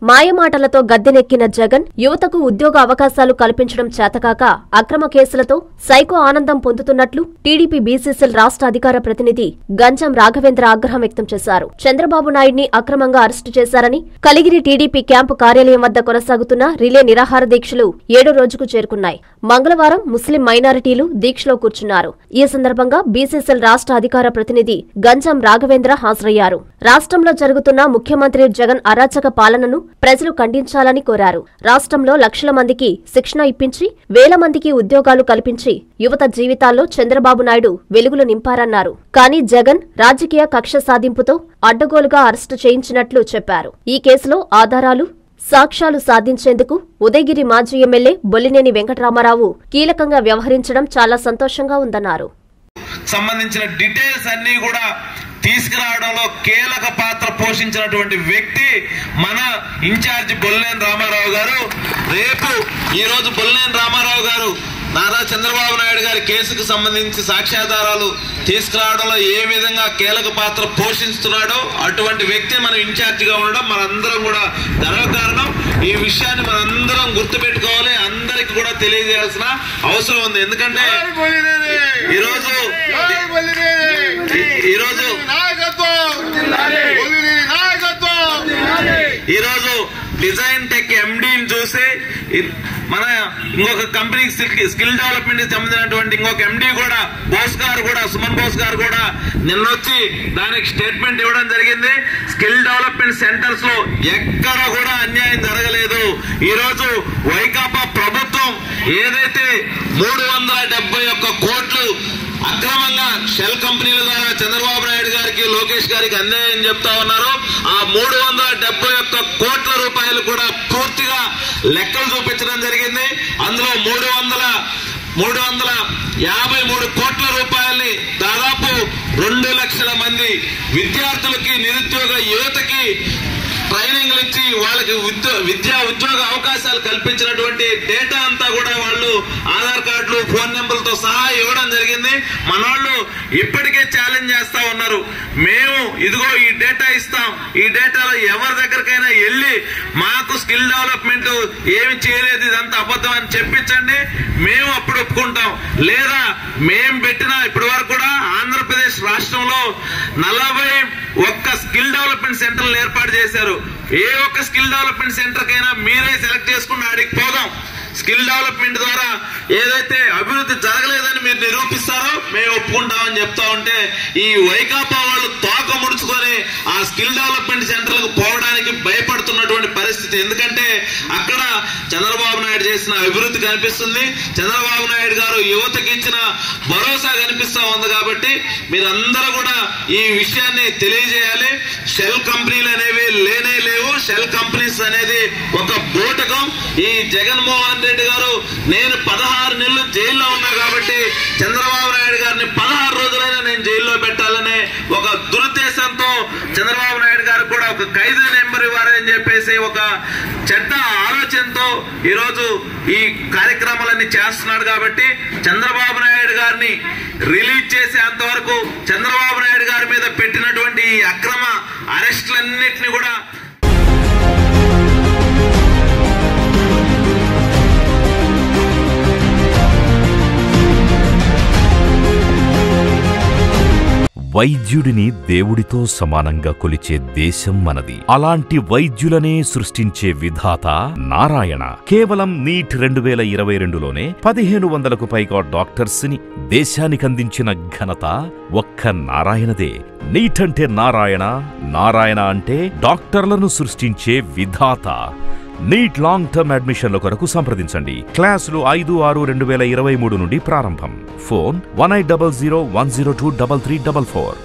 మాయమాటలతో గద్దెనెక్కిన జగన్ యువతకు ఉద్యోగ అవకాశాలు కల్పించడం చేతకాక అక్రమ కేసులతో సైకో ఆనందం పొందుతున్నట్లు టీడీపీ బీసీసీఎల్ రాష్ట్ర అధికార ప్రతినిధి గంజం రాఘవేంద్ర ఆగ్రహం వ్యక్తం చేశారు చంద్రబాబు నాయుడిని అక్రమంగా అరెస్టు చేశారని కలిగిరి టీడీపీ క్యాంపు కార్యాలయం వద్ద కొనసాగుతున్న రిలే నిరాహార దీక్షలు ఏడో రోజుకు చేరుకున్నాయి మంగళవారం ముస్లిం మైనారిటీలు దీక్షలో కూర్చున్నారు ఈ సందర్భంగా బీసీసీఎల్ రాష్ట్ర అధికార ప్రతినిధి గంజం రాఘవేంద్ర హాజరయ్యారు రాష్ట్రంలో జరుగుతున్న ముఖ్యమంత్రి జగన్ అరాచక పాలనను ప్రజలు ఖండించాలని కోరారు రాష్ట్రంలో లక్షల మందికి శిక్షణ ఇప్పించి వేల మందికి ఉద్యోగాలు కల్పించి యువత జీవితాల్లో చంద్రబాబు నాయుడు వెలుగులు నింపారన్నారు కానీ జగన్ రాజకీయ కక్ష సాధింపుతో అడ్డగోలుగా అరెస్టు చేయించినట్లు చెప్పారు ఈ కేసులో ఆధారాలు సాక్ష్యాలు సాధించేందుకు ఉదయగిరి మాజీ ఎమ్మెల్యే బొల్లినేని వెంకటరామారావు కీలకంగా వ్యవహరించడం చాలా సంతోషంగా ఉందన్నారు సంబంధించిన డీటెయిల్స్ అన్ని కూడా తీసుకురావడంలో కీలక పాత్ర పోషించినటువంటి వ్యక్తి మన ఇన్ఛార్జ్ బొల్లేని రామారావు గారు రేపు ఈ రోజు బొల్లేని రామారావు గారు నారా చంద్రబాబు నాయుడు గారి కేసుకు సంబంధించి సాక్ష్యాధారాలు తీసుకురావడంలో ఏ విధంగా కీలక పాత్ర పోషిస్తున్నాడో అటువంటి వ్యక్తి మనం ఇన్ఛార్జిగా ఉండడం మనందరం కూడా గర్వకారణం ఈ విషయాన్ని మనందరం గుర్తుపెట్టుకోవాలి అందరికి కూడా తెలియజేయాల్సిన అవసరం ఉంది ఎందుకంటే ఈరోజు ఈరోజు ఈరోజు డిజైన్ టెక్ ఎండీని చూసి ఇ- మన ఇంకొక కంపెనీ స్కిల్ డెవలప్మెంట్ కి సంబంధించినటువంటి ఇంకొక ఎండి కూడా బోస్ గారు కూడా సుమన్ బోస్ గారు కూడా నిన్న వచ్చి దానికి స్టేట్మెంట్ ఇవ్వడం జరిగింది స్కిల్ డెవలప్మెంట్ సెంటర్స్ లో ఎక్కడ కూడా అన్యాయం జరగలేదు ఈ రోజు వైకాపా ప్రభుత్వం ఏదైతే మూడు వందల డెబ్బై ఒక్క కోట్లు అక్రమంగా షెల్ కంపెనీల ద్వారా చంద్రబాబు నాయుడు గారికి లోకేష్ గారికి అన్యాయం చెప్తా ఉన్నారు ఆ మూడు వందల డెబ్బై ఒక్క కోట్ల రూపాయలు కూడా పూర్తిగా లెక్కలు చూపించడం జరిగింది అందులో మూడు వందల మూడు వందల యాభై మూడు కోట్ల రూపాయల్ని దాదాపు రెండు లక్షల మంది విద్యార్థులకి నిరుద్యోగ యువతకి ట్రైనింగ్లు ఇచ్చి వాళ్ళకి ఉద్యో- విద్యా ఉద్యోగ అవకాశాలు కల్పించినటువంటి డేటా అంతా కూడా వాళ్ళు ఆధార్ కార్డులు ఫోన్ నెంబర్లతో సహా ఇవ్వడం జరిగింది మనోళ్ళు ఇప్పటికే ఛాలెంజ్ చేస్తా ఉన్నారు మేము ఇదిగో ఈ డేటా ఇస్తాం ఈ డేటాలో ఎవరి దగ్గరకైనా వెళ్ళి మాకు స్కిల్ డెవలప్మెంట్ ఏమి చేయలేదు ఇదంతా అబద్ధం అని చెప్పించండి మేము అప్పుడు ఒప్పుకుంటాం లేదా మేము పెట్టిన ఇప్పటి వరకు కూడా ఆంధ్రప్రదేశ్ రాష్ట్రంలో నలభై ఒక్క స్కిల్ డెవలప్మెంట్ సెంటర్లు ఏర్పాటు చేశారు ఏ ఒక్క స్కిల్ డెవలప్మెంట్ సెంటర్ కైనా మీరే సెలెక్ట్ చేసుకుని ఆడికి పోదాం స్కిల్ డెవలప్మెంట్ ద్వారా ఏదైతే అభివృద్ధి జరగలేదని మీరు నిరూపిస్తారో మేము ఒప్పుకుంటామని చెప్తా ఉంటే ఈ వైకాపా వాళ్ళు తోక ముడుచుకొని ఆ స్కిల్ డెవలప్మెంట్ సెంటర్లకు పోవడానికి భయపడుతున్నటువంటి పరిస్థితి ఎందుకంటే అక్కడ చంద్రబాబు నాయుడు చేసిన అభివృద్ధి కనిపిస్తుంది చంద్రబాబు నాయుడు గారు యువతకి ఇచ్చిన భరోసా కనిపిస్తా ఉంది కాబట్టి మీరందరూ కూడా ఈ విషయాన్ని తెలియజేయాలి షెల్ కంపెనీలు అనేవి లేనే లేవు షెల్ కంపెనీస్ అనేది ఒక బూటకం ఈ జగన్మోహన్ రెడ్డి గారు నేను పదహారు నెలలు జైల్లో ఉన్నా కాబట్టి చంద్రబాబు నాయుడు గారిని పదహారు రోజులైనా నేను జైల్లో పెట్టాలనే ఒక దురుద్దేశంతో చంద్రబాబు నాయుడు గారు కూడా ఒక ఖైదీ నెంబర్ ఇవ్వాలని చెప్పేసి ఒక చెడ్డ ఆలోచనతో ఈరోజు ఈ కార్యక్రమాలన్నీ చేస్తున్నాడు కాబట్టి చంద్రబాబు నాయుడు గారిని రిలీజ్ చేసేంత వరకు చంద్రబాబు నాయుడు గారి మీద పెట్టినటువంటి ఈ అక్రమ అరెస్టులన్నింటినీ కూడా వైద్యుడిని దేవుడితో సమానంగా కొలిచే దేశం మనది అలాంటి వైద్యులనే సృష్టించే విధాత నారాయణ కేవలం నీట్ రెండు వేల ఇరవై రెండులోనే పదిహేను వందలకు పైగా డాక్టర్స్ ని దేశానికందించిన ఘనత ఒక్క నారాయణదే నీట్ అంటే నారాయణ నారాయణ అంటే డాక్టర్లను సృష్టించే విధాత నీట్ లాంగ్ టర్మ్ అడ్మిషన్ల కొరకు సంప్రదించండి క్లాసులు ఐదు ఆరు రెండు వేల ఇరవై మూడు నుండి ప్రారంభం phone one eight double zero one zero two double three double four